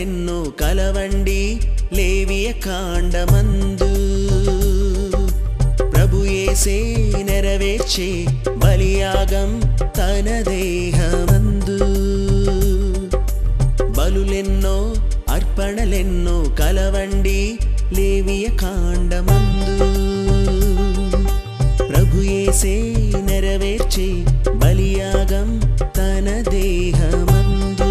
అర్పణలెన్నో కలవండి లేవియ కాండమందు ప్రభు యేసే నెరవేర్చే బలియాగం తన దేహమందు బలులెన్నో అర్పణలెన్నో కలవండి లేవియ కాండమందు ప్రభు యేసే నెరవేర్చే బలియాగం తన దేహమందు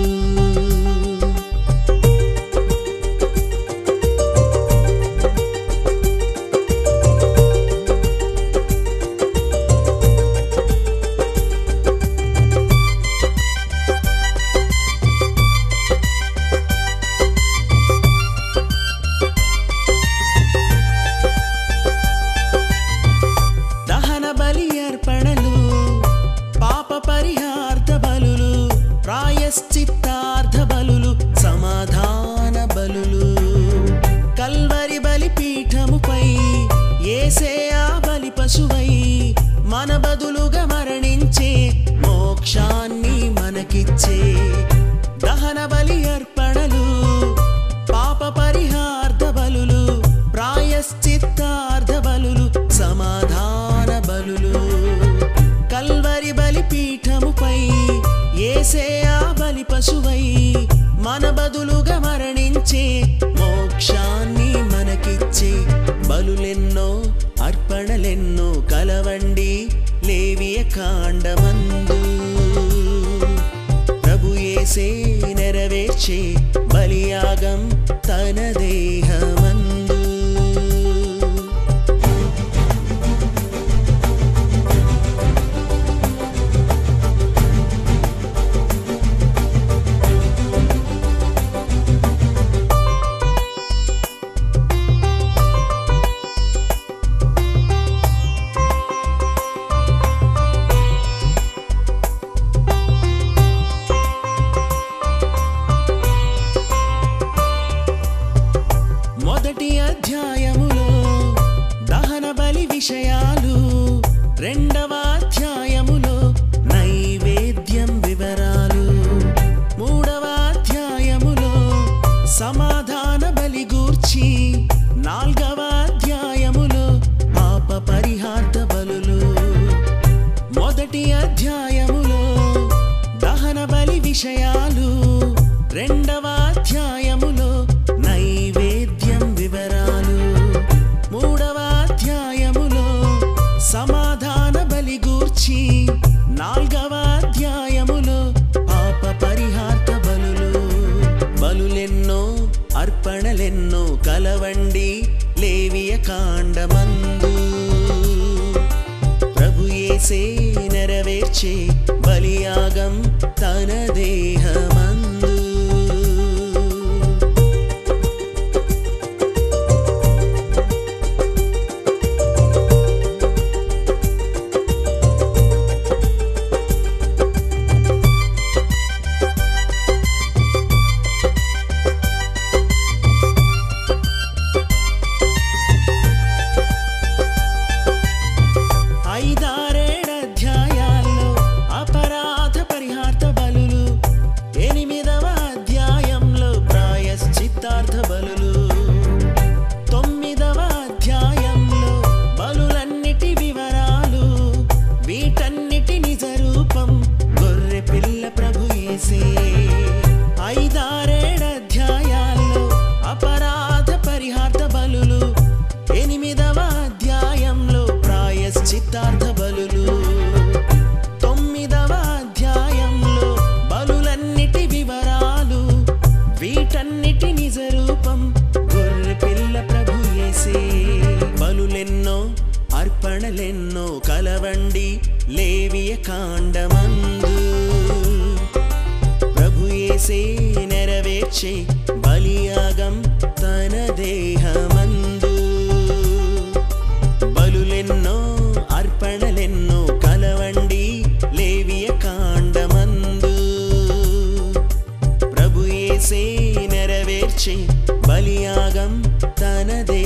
దహన బలి అర్పణలు పాప పరిహార్థ బలులు ప్రాయశ్చిత్తార్థ బలులు సమాధాన బలులు కల్వరి బలి పీఠముపై ఏసే ఆ బలి పశువై మన బదులుగా మరణించే మోక్షాన్ని మనకిచ్చే దహన బలి అర్పణలు పాప పరిహార్థ బలులు ప్రాయశ్చిత్తార్థ బలులు సమాధాన బలులు కల్వరి బలి పీఠముపై ఏసే ఆ బలి పశువై మన బదులుగా మరణించే మోక్షాన్ని మనకిచ్చే బలులెన్నో అర్పణలెన్నో కలవండి లేవియ కాండమందు ప్రభు యేసే నెరవేర్చే బలియాగం తన దేహమందు మొదటి అధ్యాయములో దహన బలి విషయాలు రెండవ అధ్యాయములో నైవేద్యం వివరాలు మూడవ అధ్యాయములో సమాధాన బలి గూర్చి నాల్గవ అధ్యాయములో పాప పరిహార్థ బలులు మొదటి అధ్యాయములో దహన బలి విషయాలు రెండవ అధ్యాయములో నైవేద్యం వివరాలు మూడవ అధ్యాయములో సమాధాన బలి గూర్చి నాల్గవ అధ్యాయములో పాప పరిహార్థ బలులు బలులెన్నో అర్పణలెన్నో కలవండి లేవియ కాండమందు ప్రభు యేసే నెరవేర్చే బలియాగం తన దేహమందు ఐదారేడధ్యాయాల్లో అపరాధ పరిహార్థ బలులు ఎనిమిదవ అధ్యాయంలో ప్రాయశ్చిత్తార్థ బలులు తొమ్మిదవ అధ్యాయంలో బలులన్నిటి వివరాలు వీటన్నిటి నిజ రూపం గొర్రె పిల్ల ప్రభు యేసే ఐదారేడధ్యాయాల్లో అపరాధ పరిహార్థ బలులు ఎనిమిదవ అధ్యాయంలో ప్రాయశ్చిత్తార్థ బలులు తొమ్మిదవ అధ్యాయంలో బలులన్నిటి వివరాలు వీటన్నిటి నిజ రూపం గొర్రె పిల్ల ప్రభు యేసే బలులెన్నో అర్పణలెన్నో కలవండి లేవియ కాండమందు ప్రభు యేసే నెరవేర్చే బలియాగం తన దేహమందు బలులెన్నో అర్పణలెన్నో కలవండి లేవియ కాండమందు ప్రభు యేసే నెరవేర్చే బలియాగం తన